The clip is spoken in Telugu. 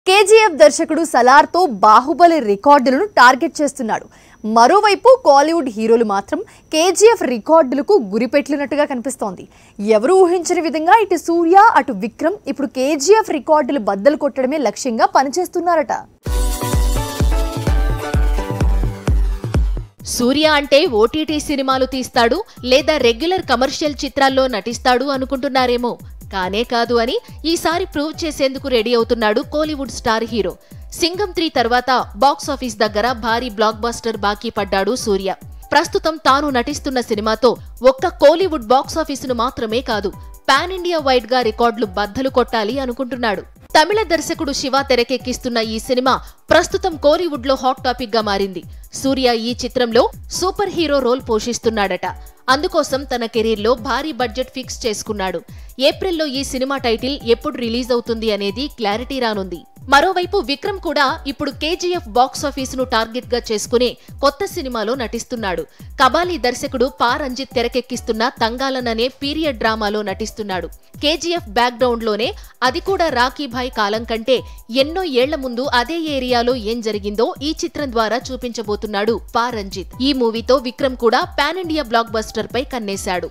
కేజీఎఫ్ దర్శకుడు సలార్తో బాహుబలి రికార్డులను టార్గెట్ చేస్తున్నాడు మరోవైపు కాలీవుడ్ హీరోలు మాత్రం కేజీఎఫ్ రికార్డులకు గురిపెట్లినట్టుగా కనిపిస్తోంది ఎవరు ఊహించని విధంగా ఇటు సూర్య అటు విక్రమ్ ఇప్పుడు కేజీఎఫ్ రికార్డులు బద్దలు కొట్టడమే లక్ష్యంగా పనిచేస్తున్నారట సూర్య అంటే ఓటీటీ సినిమాలు తీస్తాడు లేదా రెగ్యులర్ కమర్షియల్ చిత్రాల్లో నటిస్తాడు అనుకుంటున్నారేమో కానే కాదు అని ఈసారి ప్రూవ్ చేసేందుకు రెడీ అవుతున్నాడు Kollywood star hero Singam three తర్వాత బాక్స్ ఆఫీస్ దగ్గర భారీ బ్లాక్ బస్టర్ బాకీ పడ్డాడు సూర్య ప్రస్తుతం తాను నటిస్తున్న సినిమాతో ఒక్క కోలీవుడ్ బాక్స్ ఆఫీసును మాత్రమే కాదు పాన్ ఇండియా వైడ్ గా రికార్డులు బద్దలు కొట్టాలి అనుకుంటున్నాడు తమిళ దర్శకుడు శివ తెరకెక్కిస్తున్న ఈ సినిమా ప్రస్తుతం కోలీవుడ్ లో హాట్ టాపిక్ గా మారింది సూర్య ఈ చిత్రంలో సూపర్ హీరో రోల్ పోషిస్తున్నాడట అందుకోసం తన కెరీర్లో భారీ బడ్జెట్ ఫిక్స్ చేసుకున్నాడు ఏప్రిల్లో ఈ సినిమా టైటిల్ ఎప్పుడు రిలీజ్ అవుతుంది అనేది క్లారిటీ రానుంది మరోవైపు విక్రమ్ కూడా ఇప్పుడు కేజీఎఫ్ బాక్స్ ఆఫీసును టార్గెట్ గా చేసుకునే కొత్త సినిమాలో నటిస్తున్నాడు కబాలి దర్శకుడు పా రంజిత్ తెరకెక్కిస్తున్న తంగాలన్ అనే పీరియడ్ డ్రామాలో నటిస్తున్నాడు కేజీఎఫ్ బ్యాక్గ్రౌండ్ లోనే అది కూడా రాఖీభాయ్ కాలం కంటే ఎన్నో ఏళ్ల ముందు అదే ఏరియాలో ఏం జరిగిందో ఈ చిత్రం ద్వారా చూపించబోతున్నాడు పా రంజిత్ ఈ మూవీతో విక్రమ్ కూడా పాన్ ఇండియా బ్లాక్ బస్టర్ పై కన్నేశాడు